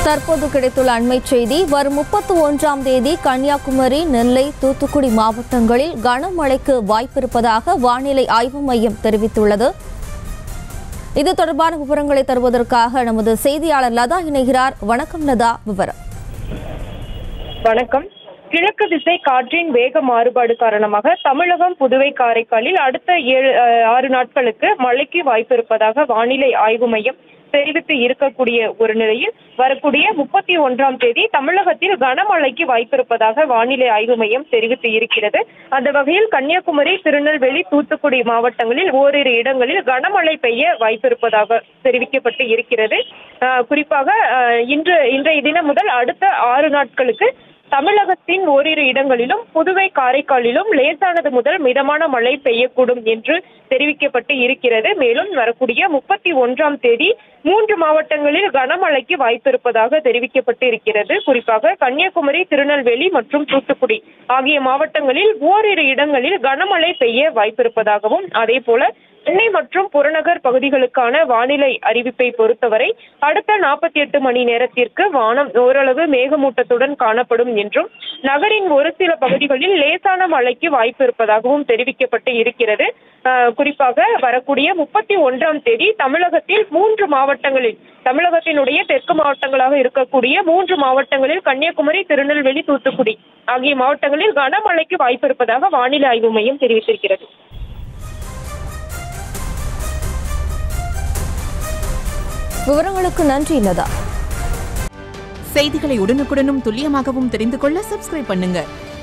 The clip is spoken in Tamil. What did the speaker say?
தற்போது கிடைத்துள்ள அண்மை செய்தி வரும் முப்பத்தி ஒன்றாம் தேதி கன்னியாகுமரி நெல்லை தூத்துக்குடி மாவட்டங்களில் கனமழைக்கு வாய்ப்பிருப்பதாக வானிலை ஆய்வு மையம் தெரிவித்துள்ளது இது தொடர்பான விவரங்களை தருவதற்காக நமது செய்தியாளர் லதா இணைகிறார் வணக்கம் லதா விவரம் வணக்கம் கிழக்கு திசை காற்றின் வேக மாறுபாடு காரணமாக தமிழகம் புதுவை காரைக்காலில் அடுத்த ஏழு அஹ், ஆறு நாட்களுக்கு மழைக்கு வாய்ப்பு இருப்பதாக வானிலை ஆய்வு மையம் தெரிவித்து இருக்கக்கூடிய ஒரு நிலையில் வரக்கூடிய முப்பத்தி ஒன்றாம் தேதி தமிழகத்தில் கனமழைக்கு வாய்ப்பு இருப்பதாக வானிலை ஆய்வு மையம் தெரிவித்து இருக்கிறது அந்த வகையில் கன்னியாகுமரி திருநெல்வேலி தூத்துக்குடி மாவட்டங்களில் ஓரிரு இடங்களில் கனமழை பெய்ய வாய்ப்பு இருப்பதாக தெரிவிக்கப்பட்டு இருக்கிறது அஹ், குறிப்பாக அஹ், இன்று இன்றைய தினம் முதல் அடுத்த ஆறு நாட்களுக்கு தமிழகத்தின் ஓரிரு இடங்களிலும் புதுவை காரைக்காலிலும் லேசானது முதல் மிதமான மழை பெய்யக்கூடும் என்று தெரிவிக்கப்பட்டு இருக்கிறது மேலும் வரக்கூடிய முப்பத்தி ஒன்றாம் தேதி மூன்று மாவட்டங்களில் கனமழைக்கு வாய்ப்பு இருப்பதாக தெரிவிக்கப்பட்டு இருக்கிறது குறிப்பாக கன்னியாகுமரி திருநெல்வேலி மற்றும் தூத்துக்குடி ஆகிய மாவட்டங்களில் ஓரிரு இடங்களில் கனமழை பெய்ய வாய்ப்பிருப்பதாகவும் அதே போல சென்னை மற்றும் புறநகர் பகுதிகளுக்கான வானிலை அறிவிப்பை பொறுத்தவரை அடுத்த நாற்பத்தி எட்டு மணி நேரத்திற்கு வானம் ஓரளவு மேகமூட்டத்துடன் காணப்படும் என்றும் நகரின் ஒரு சில பகுதிகளில் லேசான மழைக்கு வாய்ப்பு இருப்பதாகவும் தெரிவிக்கப்பட்டு இருக்கிறது ஆஹ், குறிப்பாக வரக்கூடிய முப்பத்தி ஒன்றாம் தேதி தமிழகத்தில் மூன்று மாவட்டங்களில் தமிழகத்தினுடைய தெற்கு மாவட்டங்களாக இருக்கக்கூடிய மூன்று மாவட்டங்களில் கன்னியாகுமரி திருநெல்வேலி தூத்துக்குடி ஆகிய மாவட்டங்களில் கனமழைக்கு வாய்ப்பு இருப்பதாக வானிலை ஆய்வு மையம் தெரிவித்திருக்கிறது விவரங்களுக்கு நன்றி லதா செய்திகளை உடனுக்குடனும் துல்லியமாகவும் தெரிந்து கொள்ள சப்ஸ்கிரைப் பண்ணுங்க